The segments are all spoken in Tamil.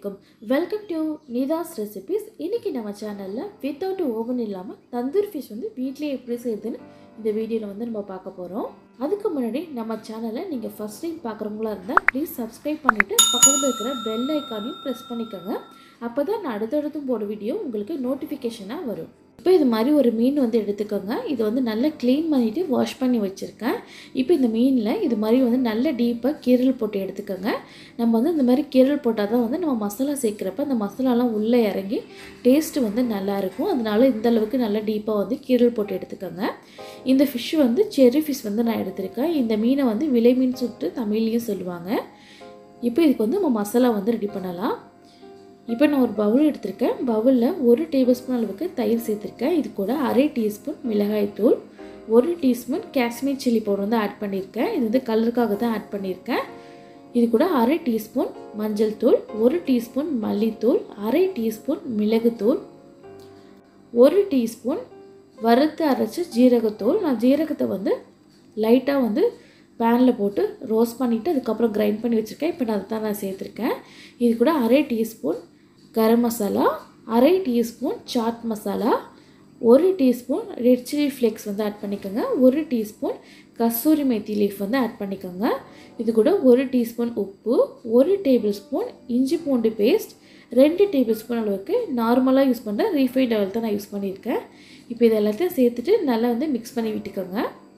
வலைக்கம் வெல்கம் டு நிதாஸ் ரெசிபிஸ் இன்றைக்கி நம்ம சேனலில் வித்தவுட் ஓவன் இல்லாமல் தந்தூரி ஃபிஷ் வந்து வீட்டிலே எப்படி செய்யுதுன்னு இந்த வீடியோவில் வந்து நம்ம பார்க்க போகிறோம் அதுக்கு முன்னாடி நம்ம சேனலை நீங்கள் ஃபஸ்ட் டைம் பார்க்குறவங்களா இருந்தால் ப்ளீஸ் சப்ஸ்கிரைப் பண்ணிவிட்டு பக்கத்தில் இருக்கிற பெல் ஐக்கானையும் ப்ரெஸ் பண்ணிக்கோங்க அப்போ தான் நான் அடுத்தடுத்து போட வீடியோ உங்களுக்கு நோட்டிஃபிகேஷனாக வரும் இப்போ இது மாதிரி ஒரு மீன் வந்து எடுத்துக்கோங்க இது வந்து நல்லா க்ளீன் பண்ணிவிட்டு வாஷ் பண்ணி வச்சுருக்கேன் இப்போ இந்த மீனில் இது மாதிரி வந்து நல்ல டீப்பாக கீரல் போட்டு எடுத்துக்கோங்க நம்ம வந்து இந்த மாதிரி கீரல் போட்டால் தான் வந்து நம்ம மசாலா சேர்க்குறப்ப அந்த மசாலாலாம் உள்ளே இறங்கி டேஸ்ட்டு வந்து நல்லாயிருக்கும் அதனால இந்த அளவுக்கு நல்லா டீப்பாக வந்து கீரல் போட்டு எடுத்துக்கோங்க இந்த ஃபிஷ் வந்து செரி ஃபிஷ் வந்து நான் எடுத்திருக்கேன் இந்த மீனை வந்து விலை மீன் சுட்டு தமிழ்லேயும் சொல்லுவாங்க இப்போ இதுக்கு வந்து நம்ம மசாலா வந்து ரெடி பண்ணலாம் இப்போ நான் ஒரு பவுல் எடுத்திருக்கேன் பவுலில் ஒரு டேபிள் ஸ்பூன் அளவுக்கு தயிர் சேர்த்துருக்கேன் இது கூட அரை டீஸ்பூன் மிளகாய்த்தூள் ஒரு டீஸ்பூன் காஷ்மீர் சில்லி பவுடர் வந்து ஆட் பண்ணியிருக்கேன் இது வந்து கலருக்காக தான் ஆட் பண்ணியிருக்கேன் இது கூட அரை டீஸ்பூன் மஞ்சள் தூள் ஒரு டீஸ்பூன் மல்லித்தூள் அரை டீஸ்பூன் மிளகுத்தூள் ஒரு டீஸ்பூன் வறுத்து அரைச்ச ஜீரகத்தூள் நான் ஜீரகத்தை வந்து லைட்டாக வந்து பேனில் போட்டு ரோஸ்ட் பண்ணிவிட்டு அதுக்கப்புறம் கிரைண்ட் பண்ணி வச்சுருக்கேன் இப்போ நான் அதை தான் நான் சேர்த்துருக்கேன் இது கூட அரை டீஸ்பூன் கரம் மசாலா அரை டீஸ்பூன் சாட் மசாலா ஒரு டீஸ்பூன் ரெட் சில்லி ஃப்ளேக்ஸ் வந்து ஆட் பண்ணிக்கோங்க ஒரு டீஸ்பூன் கஸ்தூரி மேத்தி லீஃப் வந்து ஆட் பண்ணிக்கோங்க இது கூட ஒரு டீஸ்பூன் உப்பு ஒரு டேபிள் ஸ்பூன் இஞ்சி பூண்டு பேஸ்ட் ரெண்டு டேபிள் ஸ்பூன் அளவுக்கு நார்மலாக யூஸ் பண்ணுற ரீஃபைண்ட் ஆயில் தான் நான் யூஸ் பண்ணியிருக்கேன் இப்போ இது எல்லாத்தையும் சேர்த்துட்டு நல்லா வந்து மிக்ஸ் பண்ணி விட்டுக்கோங்க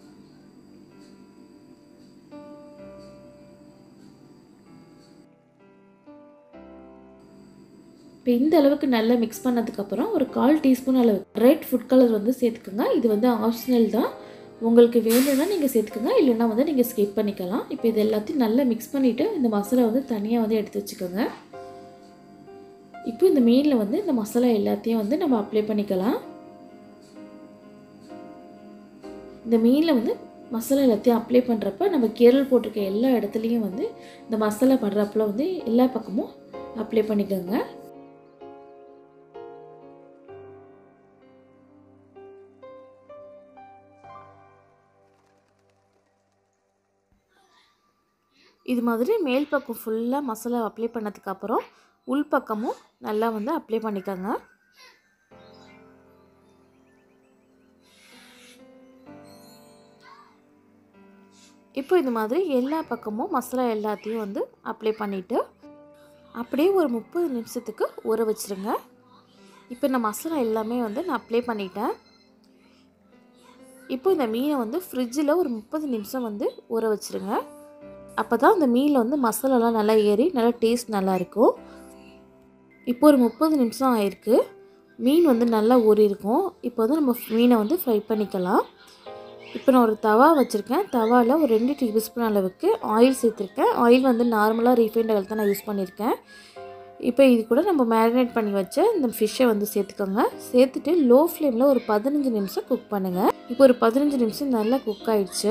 இப்போ இந்த அளவுக்கு நல்லா மிக்ஸ் பண்ணதுக்கப்புறம் ஒரு கால் டீஸ்பூன் அளவு ரெட் ஃபுட் கலர் வந்து சேர்த்துக்கோங்க இது வந்து ஆப்ஷனல் தான் உங்களுக்கு வேணும்னா நீங்கள் சேர்த்துக்கோங்க இல்லைன்னா வந்து நீங்கள் ஸ்கிப் பண்ணிக்கலாம் இப்போ இது எல்லாத்தையும் நல்லா மிக்ஸ் பண்ணிவிட்டு இந்த மசாலா வந்து தனியாக வந்து எடுத்து வச்சுக்கோங்க இப்போ இந்த மீனில் வந்து இந்த மசாலா எல்லாத்தையும் வந்து நம்ம அப்ளை பண்ணிக்கலாம் இந்த மீனில் வந்து மசாலா எல்லாத்தையும் அப்ளை பண்ணுறப்ப நம்ம கேரள் போட்டிருக்க எல்லா இடத்துலையும் வந்து இந்த மசாலா படுறப்பல வந்து எல்லா பக்கமும் அப்ளை பண்ணிக்கோங்க இது மாதிரி மேல் பக்கம் ஃபுல்லாக மசாலா அப்ளை பண்ணதுக்கப்புறம் உள் பக்கமும் நல்லா வந்து அப்ளை பண்ணிக்கோங்க இப்போ இது மாதிரி எல்லா பக்கமும் மசாலா எல்லாத்தையும் வந்து அப்ளை பண்ணிவிட்டு அப்படியே ஒரு முப்பது நிமிஷத்துக்கு ஊற வச்சுருங்க இப்போ இந்த மசாலா எல்லாமே வந்து நான் அப்ளை பண்ணிட்டேன் இப்போ இந்த மீனை வந்து ஃப்ரிட்ஜில் ஒரு முப்பது நிமிஷம் வந்து ஊற வச்சுருங்க அப்போ தான் அந்த மீனில் வந்து மசாலாலாம் நல்லா ஏறி நல்லா டேஸ்ட் நல்லாயிருக்கும் இப்போ ஒரு முப்பது நிமிஷம் ஆயிருக்கு மீன் வந்து நல்லா ஊறி இருக்கும் இப்போ வந்து நம்ம மீனை வந்து ஃப்ரை பண்ணிக்கலாம் இப்போ நான் ஒரு தவா வச்சுருக்கேன் தவாவில் ஒரு ரெண்டு டேபிள் ஸ்பூன் அளவுக்கு ஆயில் சேர்த்துருக்கேன் ஆயில் வந்து நார்மலாக ரீஃபைண்ட் ஆயில் தான் நான் யூஸ் பண்ணியிருக்கேன் இப்போ இது கூட நம்ம மேரினேட் பண்ணி வச்ச இந்த ஃபிஷ்ஷை வந்து சேர்த்துக்கோங்க சேர்த்துட்டு லோ ஃப்ளேமில் ஒரு பதினஞ்சு நிமிஷம் குக் பண்ணுங்கள் இப்போ ஒரு பதினஞ்சு நிமிஷம் நல்லா குக் ஆயிடுச்சு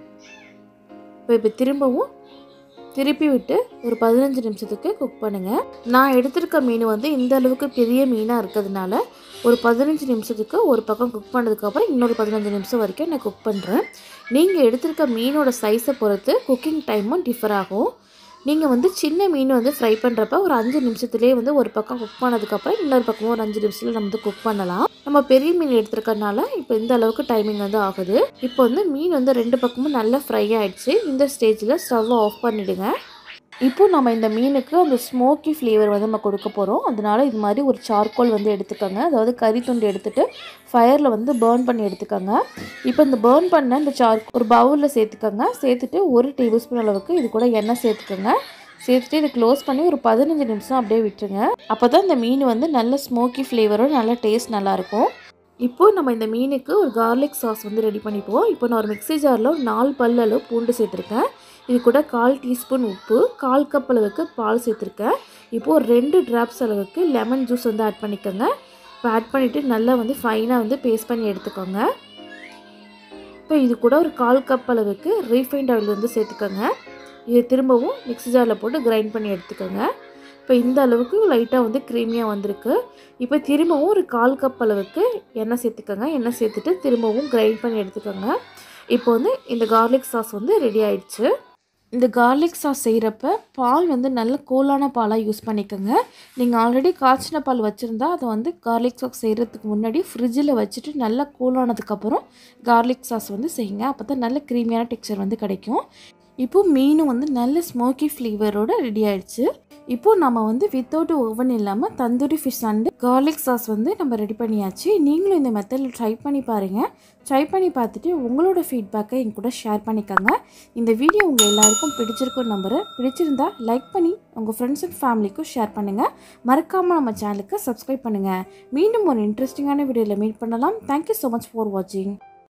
இப்போ இப்போ திரும்பவும் திருப்பி விட்டு ஒரு பதினஞ்சு நிமிஷத்துக்கு குக் பண்ணுங்கள் நான் எடுத்திருக்க மீன் வந்து இந்த அளவுக்கு பெரிய மீனாக இருக்கிறதுனால ஒரு பதினஞ்சு நிமிஷத்துக்கு ஒரு பக்கம் குக் பண்ணதுக்கப்புறம் இன்னொரு பதினஞ்சு நிமிஷம் வரைக்கும் நான் குக் பண்ணுறேன் நீங்கள் எடுத்திருக்க மீனோட சைஸை பொறுத்து குக்கிங் டைமும் டிஃபர் ஆகும் நீங்கள் வந்து சின்ன மீன் வந்து ஃப்ரை பண்ணுறப்ப ஒரு அஞ்சு நிமிஷத்துலேயே வந்து ஒரு பக்கம் குக் பண்ணதுக்கப்புறம் இன்னொரு பக்கமும் ஒரு அஞ்சு நிமிஷத்தில் நம்ம வந்து குக் பண்ணலாம் நம்ம பெரிய மீன் எடுத்துருக்கறனால இப்போ இந்த அளவுக்கு டைமிங் வந்து ஆகுது இப்போ வந்து மீன் வந்து ரெண்டு பக்கமும் நல்லா ஃப்ரை ஆகிடுச்சு இந்த ஸ்டேஜில் ஸ்டவ்வை ஆஃப் பண்ணிவிடுங்க இப்போது நம்ம இந்த மீனுக்கு அந்த ஸ்மோக்கி ஃப்ளேவர் வந்து நம்ம கொடுக்க போகிறோம் அதனால இது மாதிரி ஒரு சார்கோல் வந்து எடுத்துக்கோங்க அதாவது கறி துண்டு எடுத்துகிட்டு ஃபயரில் வந்து பேர்ன் பண்ணி எடுத்துக்கோங்க இப்போ இந்த பேர்ன் பண்ண இந்த சார் ஒரு பவுலில் சேர்த்துக்கோங்க சேர்த்துட்டு ஒரு டேபிள் ஸ்பூன் அளவுக்கு இது கூட எண்ணெய் சேர்த்துக்கோங்க சேர்த்துட்டு இதை க்ளோஸ் பண்ணி ஒரு பதினஞ்சு நிமிஷம் அப்படியே விட்டுருங்க அப்போ தான் இந்த மீன் வந்து நல்ல ஸ்மோக்கி ஃப்ளேவரோட நல்ல டேஸ்ட் நல்லாயிருக்கும் இப்போது நம்ம இந்த மீனுக்கு ஒரு கார்லிக் சாஸ் வந்து ரெடி பண்ணிப்போம் இப்போ நான் ஒரு மிக்ஸி ஜாரில் ஒரு நாலு பல் அளவு பூண்டு சேர்த்துருக்கேன் இது கூட கால் டீஸ்பூன் உப்பு கால் கப் அளவுக்கு பால் சேர்த்துருக்கேன் இப்போது ஒரு ரெண்டு ட்ராப்ஸ் அளவுக்கு லெமன் ஜூஸ் வந்து ஆட் பண்ணிக்கோங்க இப்போ ஆட் பண்ணிவிட்டு நல்லா வந்து ஃபைனாக வந்து பேஸ்ட் பண்ணி எடுத்துக்கோங்க இப்போ இது கூட ஒரு கால் கப் அளவுக்கு ரீஃபைண்ட் ஆயில் வந்து சேர்த்துக்கோங்க இதை திரும்பவும் மிக்ஸி ஜாரில் போட்டு கிரைண்ட் பண்ணி எடுத்துக்கோங்க இப்போ இந்த அளவுக்கு லைட்டாக வந்து க்ரீமியாக வந்திருக்கு இப்போ திரும்பவும் ஒரு கால் கப் அளவுக்கு எண்ணெய் சேர்த்துக்கோங்க எண்ணெய் சேர்த்துட்டு திரும்பவும் கிரைண்ட் பண்ணி எடுத்துக்கோங்க இப்போ வந்து இந்த கார்லிக் சாஸ் வந்து ரெடி ஆயிடுச்சு இந்த கார்லிக் சாஸ் செய்கிறப்ப பால் வந்து நல்ல கூலான பாலாக யூஸ் பண்ணிக்கோங்க நீங்கள் ஆல்ரெடி காய்ச்சின பால் வச்சுருந்தா அதை வந்து கார்லிக் சாஸ் செய்கிறதுக்கு முன்னாடி ஃப்ரிட்ஜில் வச்சுட்டு நல்லா கூலானதுக்கப்புறம் கார்லிக் சாஸ் வந்து செய்யுங்க அப்போ தான் நல்ல க்ரீமியான டெக்ஸ்சர் வந்து கிடைக்கும் இப்போது மீனும் வந்து நல்ல ஸ்மோக்கி ஃப்ளேவரோட ரெடி ஆயிடுச்சு இப்போது நம்ம வந்து வித்தவுட் ஓவன் இல்லாமல் tandoori fish and garlic sauce வந்து நம்ம ரெடி பண்ணியாச்சு நீங்களும் இந்த மெத்தடில் ட்ரை பண்ணி பாருங்கள் ட்ரை பண்ணி பார்த்துட்டு உங்களோட ஃபீட்பேக்கை என் கூட ஷேர் பண்ணிக்கோங்க இந்த வீடியோ உங்கள் எல்லாருக்கும் பிடிச்சிருக்கும் நம்புகிறேன் பிடிச்சிருந்தா லைக் பண்ணி உங்கள் ஃப்ரெண்ட்ஸ் அண்ட் ஃபேமிலிக்கும் ஷேர் பண்ணுங்கள் மறக்காமல் நம்ம சேனலுக்கு சப்ஸ்கிரைப் பண்ணுங்கள் மீண்டும் ஒரு இன்ட்ரெஸ்டிங்கான வீடியோவில் மீட் பண்ணலாம் தேங்க்யூ ஸோ மச் ஃபார் வாட்சிங்